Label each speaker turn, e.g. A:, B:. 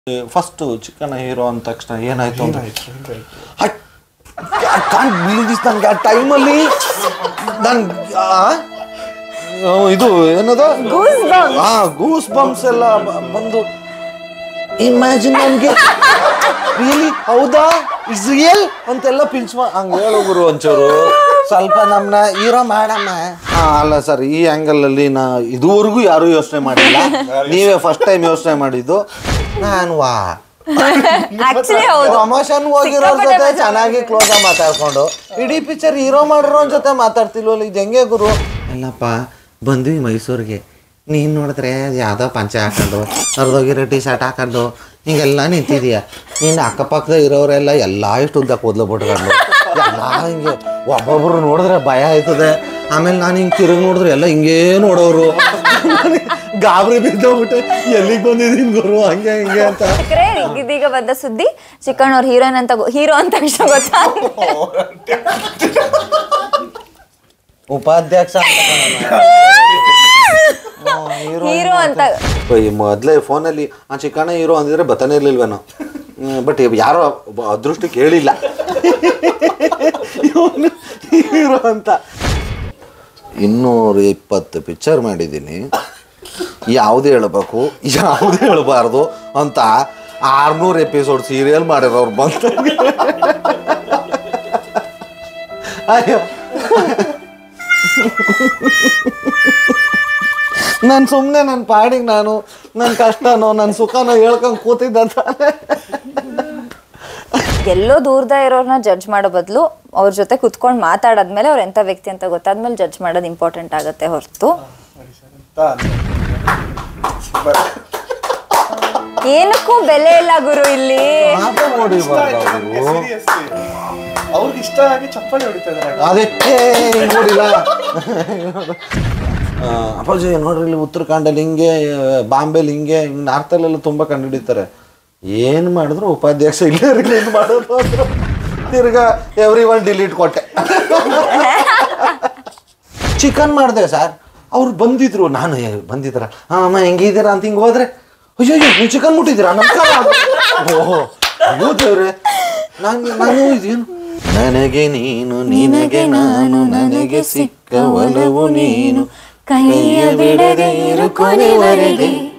A: First ಚಿಕ್ಕನ hero ಅಂದ ತಕ್ಷಣ ಏನಾಯ್ತು ಅಂತ ಕಾಂಟ್ ಬಿಲೀವ್ ದಿಸ್ ನನಗೆ ಆ ಟೈಮಲ್ಲಿ ನನ್ ಇದು ಏನದ ಹಾ ಗೂಸ್ ಬಂಪ್ಸ್ ಎಲ್ಲ ಬ- ಬಂದು ಇಮ್ಯಾಜಿನ್ ನನ್ಗೆ ರಿಯಲಿ ಹೌದಾ ಇಟ್ಸ್ ರಿಯಲ್ ಅಂತೆಲ್ಲ ಪಿಂಚ್ ಹಂಗೆ ಹೇಳೋಗುರು ಒಂಚೂರು ಸ್ವಲ್ಪ ನಮ್ಮನ್ನ ಹೀರೋ ಮಾಡಮ್ಮ ಹಾ ಅಲ್ಲ ಸರ್ ಈ ಆ್ಯಂಗಲ್ ಅಲ್ಲಿ ನಾ ಇದುವರೆಗೂ ಯಾರೂ ಯೋಚನೆ ಮಾಡಿಲ್ಲ ನೀವೇ ಫಸ್ಟ್ ಟೈಮ್ ಯೋಚನೆ ಮಾಡಿದ್ದು ನಾನು ವಾ
B: ಆಕ್ಚುಲಿ ಹೌದು
A: ಪ್ರಮೋಷನ್ ಹೋಗಿರೋರ್ ಜೊತೆ ಚೆನ್ನಾಗಿ ಕ್ಲೋಸ್ ಆಗಿ ಮಾತಾಡ್ಕೊಂಡು ಇಡೀ ಪಿಕ್ಚರ್ ಹೀರೋ ಮಾಡಿರೋನ್ ಜೊತೆ ಮಾತಾಡ್ತಿಲ್ವಲ್ಲ ಇದು ಹೆಂಗೆ ಗುರು ಅಲ್ಲಪ್ಪ ಬಂದ್ವಿ ಮೈಸೂರಿಗೆ ನೀನ್ ನೋಡಿದ್ರೆ ಯಾವ್ದೋ ಪಂಚೆ ಹಾಕೊಂಡು ಹರಿದೋಗಿರೋ ಟಿ ಶರ್ಟ್ ಹಾಕೊಂಡು ಹಿಂಗೆಲ್ಲ ನಿಂತಿದೀಯ ನೀನು ಅಕ್ಕಪಕ್ಕದ ಇರೋರೆಲ್ಲ ಎಲ್ಲ ಎಷ್ಟು ಉದ್ದ ಕೂದಲು ಬಿಟ್ಕೊಂಡು ಎಲ್ಲ ಹಿಂಗೆ ಒಬ್ಬೊಬ್ರು ನೋಡಿದ್ರೆ ಭಯ ಆಯ್ತದೆ ಆಮೇಲೆ ನಾನು ಹಿಂಗೆ ತಿರುಗಿ ನೋಡಿದ್ರೆ ಎಲ್ಲ ಹಿಂಗೇ ನೋಡೋರು ಗಾಬರಿ ಬಿದ್ದೋಗ್ಬಿಟ್ಟೆ ಎಲ್ಲಿಗೆ ಬಂದಿದ್ದೀನಿ ಗುರು ಹಂಗೆ ಹಿಂಗೆ ಅಂತ
B: ಸಿಕ್ಕ್ರೆ ಇದೀಗ ಬಂದ ಸುದ್ದಿ ಚಿಕ್ಕಣ್ಣ ಅವ್ರ ಹೀರೋಯಿನ್ ಅಂತ ಹೀರೋ ಅಂತ ತಕ್ಷಣ ಗೊತ್ತಾ
A: ಉಪಾಧ್ಯಕ್ಷ ಅಂತ ಕಣಣ್ಣ. ಹ್ಮ್, hero
B: ಹೀರೋ ಅಂತ
A: ಈ ಮೊದಲೇ ಫೋನಲ್ಲಿ ಆ ಚಿಕ್ಕಣ್ಣ ಹೀರೋ ಅಂದಿದ್ರೆ ಬತ್ತಾನೆ ಇರ್ಲಿಲ್ವೇನೋ ಬಟ್ ಯಾರೋ ಒಬ್ಬ ಅದೃಷ್ಟಕ್ಕೆ ಹೇಳಿಲ್ಲ ಹೀರೋ ಅಂತ ಇನ್ನೂರ ಇಪ್ಪತ್ತು ಪಿಕ್ಚರ್ ಮಾಡಿದ್ದೀನಿ ಯಾವ್ದು ಹೇಳ್ಬೇಕು ಯಾವ್ದು ಹೇಳ್ಬಾರ್ದು ಅಂತ ಆರ್ನೂರು ಎಪಿಸೋಡ್ ಸೀರಿಯಲ್ ಮಾಡಿರೋರು ಬಂತ ಅಯ್ಯೋ ನಾನು ಸುಮ್ಮನೆ ನನ್ನ ಪಾಡಿಗೆ ನಾನು ನನ್ನ ಕಷ್ಟನೋ ನನ್ನ ಸುಖನೋ ಹೇಳ್ಕೊಂಡು ಕೂತಿದ್ದಂತ
B: ಎಲ್ಲೋ ದೂರದ ಇರೋರ್ನ ಜಡ್ಜ್ ಮಾಡೋ ಬದಲು ಅವ್ರ ಜೊತೆ ಕುತ್ಕೊಂಡು ಮಾತಾಡಾದ್ಮೇಲೆ ಅವ್ರ ಎಂತ ವ್ಯಕ್ತಿ ಅಂತ ಗೊತ್ತಾದ್ಮೇಲೆ ಜಡ್ಜ್ ಮಾಡೋದು ಇಂಪಾರ್ಟೆಂಟ್ ಆಗುತ್ತೆ ಹೊರತು ಏನಕ್ಕೂ ಬೆಲೆ ಇಲ್ಲ ಗುರು ಇಲ್ಲಿ
A: ಮಾತ್ರ ನೋಡಿರ್ಬಾರ್ದು ಅವರು
C: ಅವ್ರಿಗೆ ಇಷ್ಟ ಆಗಿ ಚಪ್ಪಾಳಿ ಹೊಡಿತಾ ಇದಾರೆ
A: ಅದಕ್ಕೆ ಹಿಂಗ್ ನೋಡಿಲ್ಲ ಆ, ಅಪ್ಪಾಜಿ ನೋಡ್ರಿ ಇಲ್ಲಿ ಉತ್ತರಾಖಂಡಲ್ಲಿ ಹಿಂಗೆ ಬಾಂಬೆಲಿ ಹಿಂಗೆ ಹಿಂಗೆ ನಾರ್ತಲ್ಲೆಲ್ಲ ತುಂಬ ಕಂಡುಹಿಡಿತಾರೆ ಏನು ಮಾಡಿದ್ರು ಉಪಾಧ್ಯಕ್ಷ ಇಲ್ಲೇ ರಿಲೀಸ್ ಮಾಡೋದು ಅಂದ್ರು. ತಿರ್ಗಾ ಎವ್ರಿ ಒನ್ ಡಿಲೀಟ್ ಕೊಟ್ಟೆ ಚಿಕನ್ ಮಾಡಿದೆ ಸರ್ ಅವ್ರು ಬಂದಿದ್ರು ನಾನು ಏ, ಬಂದಿದ್ರ ಹಾಂ ಅಮ್ಮ ಹೆಂಗಿದ್ದೀರಾ ಅಂತ ಹಿಂಗೆ ಹೋದ್ರೆ ಅಯ್ಯೋ ಅಯ್ಯೋ ನೀವು ಚಿಕನ್ ಮುಟ್ಟಿದ್ದೀರಾ ನಮಸ್ಕಾರ ಓಹೋ ಅಯ್ಯೋ ದೇವ್ರೆ ನಾನು ನಾನು ಇದೇನು ನನಗೆ ನೀನು ನಿನಗೆ ನಾನು ನನಗೆ ಸಿಕ್ಕ ಒಲವು ನೀನು ಕೈಯ ಬಿಡದೆ ಇರು ಕೊನೆವರೆಗೆ